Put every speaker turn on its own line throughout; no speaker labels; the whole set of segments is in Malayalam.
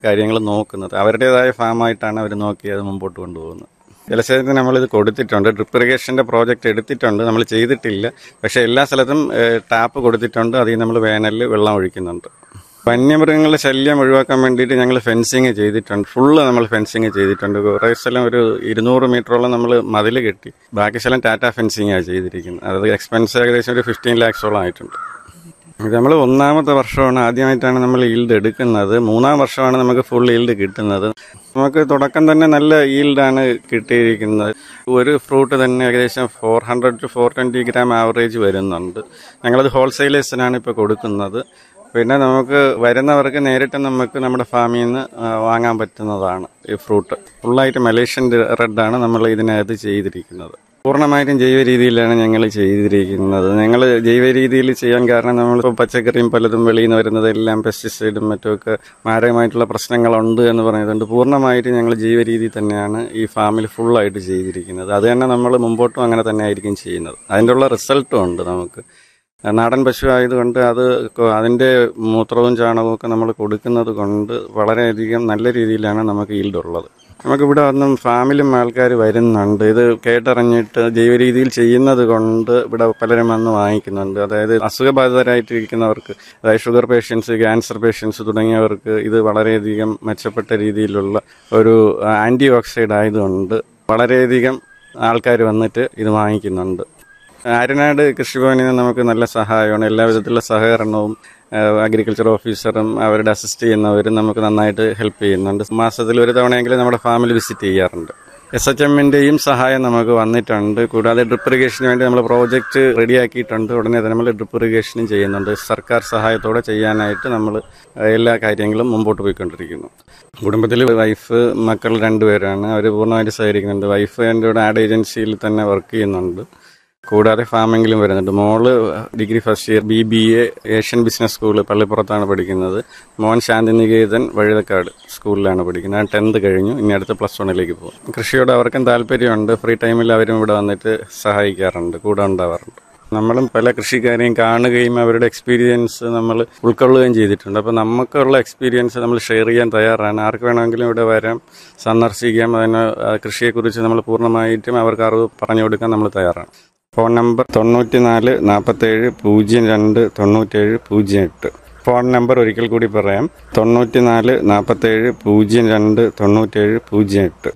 കാര്യങ്ങൾ നോക്കുന്നത് അവരുടേതായ ഫാമായിട്ടാണ് അവർ നോക്കി അത് മുമ്പോട്ട് കൊണ്ടുപോകുന്നത് ജലസേചനത്തിന് നമ്മളിത് കൊടുത്തിട്ടുണ്ട് ഡ്രിപ്പ് ഇറിഗേഷൻ്റെ പ്രോജക്റ്റ് എടുത്തിട്ടുണ്ട് നമ്മൾ ചെയ്തിട്ടില്ല പക്ഷേ എല്ലാ സ്ഥലത്തും ഏഹ്, ടാപ്പ് കൊടുത്തിട്ടുണ്ട് അതിൽ നമ്മൾ വേനലിൽ വെള്ളം ഒഴിക്കുന്നുണ്ട് വന്യമൃഗങ്ങളുടെ ശല്യം ഒഴിവാക്കാൻ വേണ്ടിയിട്ട് ഞങ്ങൾ ഫെൻസിങ് ചെയ്തിട്ടുണ്ട് ഫുള്ള് നമ്മൾ ഫെൻസിങ് ചെയ്തിട്ടുണ്ട് കുറേ സ്ഥലം ഒരു ഇരുന്നൂറ് മീറ്ററോളം നമ്മൾ മതിൽ കെട്ടി ബാക്കി സ്ഥലം ടാറ്റ ഫെൻസിങ്ങാണ് ചെയ്തിരിക്കുന്നത് അത് എക്സ്പെൻസ് ഏകദേശം ഒരു ഫിഫ്റ്റീൻ ലാക്സോളം ആയിട്ടുണ്ട് ഇത് നമ്മൾ ഒന്നാമത്തെ വർഷമാണ് ആദ്യമായിട്ടാണ് നമ്മൾ ഈൽഡ് എടുക്കുന്നത് മൂന്നാം വർഷമാണ് നമുക്ക് ഫുൾ ഈൽഡ് കിട്ടുന്നത് നമുക്ക് തുടക്കം തന്നെ നല്ല ഈൽഡാണ് കിട്ടിയിരിക്കുന്നത് ഒരു ഫ്രൂട്ട് തന്നെ ഏകദേശം four hundred to four twenty gram average വരുന്നുണ്ട് ഞങ്ങളത് ഹോൾസെയിലേഴ്സിനാണ് ഇപ്പോൾ കൊടുക്കുന്നത് പിന്നെ നമുക്ക് വരുന്നവർക്ക് നേരിട്ട് നമുക്ക് നമ്മുടെ ഫാമിൽ നിന്ന് ആ, വാങ്ങാൻ പറ്റുന്നതാണ് ഈ ഫ്രൂട്ട് ഫുള്ളായിട്ട് മലേഷ്യൻ റെഡാണ് നമ്മൾ ഇതിനകത്ത് ചെയ്തിരിക്കുന്നത് പൂർണ്ണമായിട്ടും ജൈവ രീതിയിലാണ് ഞങ്ങൾ ചെയ്തിരിക്കുന്നത് ഞങ്ങൾ ജൈവ രീതിയിൽ ചെയ്യാൻ കാരണം നമ്മളിപ്പോൾ പച്ചക്കറിയും പലതും വെളിയിൽ നിന്ന് വരുന്നത് എല്ലാം പെസ്റ്റിസൈഡും മറ്റുമൊക്കെ മാരകമായിട്ടുള്ള പ്രശ്നങ്ങളുണ്ട് എന്ന് പറയുന്നുണ്ട് പൂർണ്ണമായിട്ട് ഞങ്ങൾ ജൈവ രീതി തന്നെയാണ് ഈ ഫാമിൽ ഫുള്ളായിട്ട് ചെയ്തിരിക്കുന്നത് അത് തന്നെ നമ്മൾ മുമ്പോട്ടും അങ്ങനെ തന്നെ ആയിരിക്കും ചെയ്യുന്നത് അതിൻ്റെ ഉള്ള റിസൾട്ടും ഉണ്ട് നമുക്ക് നാടൻ പശു ആയതുകൊണ്ട് അത് കൊ- അതിൻ്റെ മൂത്രവും ചാണകവും ഒക്കെ നമ്മൾ കൊടുക്കുന്നത് കൊണ്ട് വളരെയധികം നല്ല രീതിയിലാണ് നമുക്ക് ഈൽഡ് ഉള്ളത് നമുക്കിവിടെ വന്നും ഫാമിലും ആൾക്കാർ വരുന്നുണ്ട് ഇത് കേട്ടറിഞ്ഞിട്ട് ജൈവ രീതിയിൽ ചെയ്യുന്നത് കൊണ്ട് ഇവിടെ പലരും വന്ന് വാങ്ങിക്കുന്നുണ്ട് അതായത് അസുഖബാധിതരായിട്ടിരിക്കുന്നവർക്ക് അതായത് ഷുഗർ പേഷ്യൻസ് ക്യാൻസർ പേഷ്യൻസ് തുടങ്ങിയവർക്ക് ഇത് വളരെയധികം മെച്ചപ്പെട്ട രീതിയിലുള്ള ഒരു ആൻറ്റി ഓക്സൈഡ് ആയതുകൊണ്ട് വളരെയധികം ആൾക്കാർ വന്നിട്ട് ഇത് വാങ്ങിക്കുന്നുണ്ട് ആര്യനാട് കൃഷിഭവനിൽ നിന്ന് നമുക്ക് നല്ല സഹായമാണ് എല്ലാ വിധത്തിലുള്ള സഹകരണവും അഗ്രികൾച്ചർ ഓഫീസറും അവരുടെ അസിസ്റ്റ് ചെയ്യുന്നവരും നമുക്ക് നന്നായിട്ട് ഹെൽപ്പ് ചെയ്യുന്നുണ്ട് മാസത്തിൽ ഒരു തവണയെങ്കിലും നമ്മുടെ ഫാമിൽ വിസിറ്റ് ചെയ്യാറുണ്ട് എസ് എച്ച് എമ്മിൻ്റെയും സഹായം നമുക്ക് വന്നിട്ടുണ്ട് കൂടാതെ ഡ്രിപ്പ് ഇറിഗേഷന് വേണ്ടി നമ്മൾ പ്രോജക്റ്റ് റെഡിയാക്കിയിട്ടുണ്ട് ഉടനെ തന്നെ നമ്മൾ ഡ്രിപ്പ് ഇറിഗേഷനും ചെയ്യുന്നുണ്ട് സർക്കാർ സഹായത്തോടെ ചെയ്യാനായിട്ട് നമ്മൾ എല്ലാ കാര്യങ്ങളും മുമ്പോട്ട് പോയിക്കൊണ്ടിരിക്കുന്നു കുടുംബത്തിൽ വൈഫ് മക്കൾ രണ്ടുപേരാണ് അവർ പൂർണ്ണമായിട്ട് സഹകരിക്കുന്നുണ്ട് വൈഫ് എൻ്റെ കൂടെ ആഡ് ഏജൻസിയിൽ തന്നെ വർക്ക് ചെയ്യുന്നുണ്ട് കൂടാതെ ഫാമിങ്ങിലും വരുന്നുണ്ട് മോള് degree first year B B A Asian business school പള്ളിപ്പുറത്താണ് പഠിക്കുന്നത് മോൻ ശാന്തിനികേതൻ വഴുതക്കാട് സ്കൂളിലാണ് പഠിക്കുന്നത് ടെൻത്ത് കഴിഞ്ഞു ഇനി അടുത്ത് പ്ലസ് വണ്ണിലേക്ക് പോകും കൃഷിയോട് അവർക്കും താല്പര്യമുണ്ട് ഫ്രീ ടൈമിൽ അവരും ഇവിടെ വന്നിട്ട് സഹായിക്കാറുണ്ട് കൂടെ ഉണ്ടാവാറുണ്ട് നമ്മളും പല കൃഷിക്കാരെയും കാണുകയും അവരുടെ എക്സ്പീരിയൻസ് നമ്മൾ ഉൾക്കൊള്ളുകയും ചെയ്തിട്ടുണ്ട് അപ്പോൾ നമുക്കുള്ള എക്സ്പീരിയൻസ് നമ്മൾ ഷെയർ ചെയ്യാൻ തയ്യാറാണ് ആർക്ക് വേണമെങ്കിലും ഇവിടെ വരാം സന്ദർശിക്കാം അതിന് ആ കൃഷിയെക്കുറിച്ച് നമ്മൾ പൂർണ്ണമായിട്ടും അവർക്ക് അറിവ് പറഞ്ഞു കൊടുക്കാൻ നമ്മൾ തയ്യാറാണ് ഫോൺ നമ്പർ തൊണ്ണൂറ്റി നാല് നാൽപ്പത്തേഴ് പൂജ്യം രണ്ട് തൊണ്ണൂറ്റേഴ് പൂജ്യം എട്ട് ഫോൺ നമ്പർ ഒരിക്കൽ കൂടി പറയാം തൊണ്ണൂറ്റി നാല് നാൽപ്പത്തേഴ് പൂജ്യം രണ്ട് തൊണ്ണൂറ്റേഴ് പൂജ്യം എട്ട്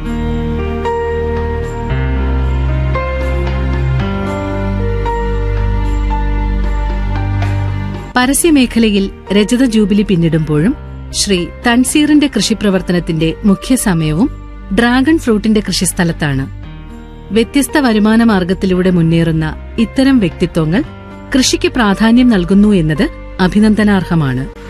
പരസ്യമേഖലയിൽ രജത ജൂബിലി പിന്നിടുമ്പോഴും ശ്രീ തൻസീറിന്റെ കൃഷിപ്രവർത്തനത്തിന്റെ മുഖ്യ സമയവും ഡ്രാഗൺ ഫ്രൂട്ടിന്റെ കൃഷിസ്ഥലത്താണ് വ്യത്യസ്ത വരുമാന മാർഗത്തിലൂടെ മുന്നേറുന്ന ഇത്തരം വ്യക്തിത്വങ്ങൾ കൃഷിക്ക് പ്രാധാന്യം നൽകുന്നു എന്നത് അഭിനന്ദനാർഹമാണ്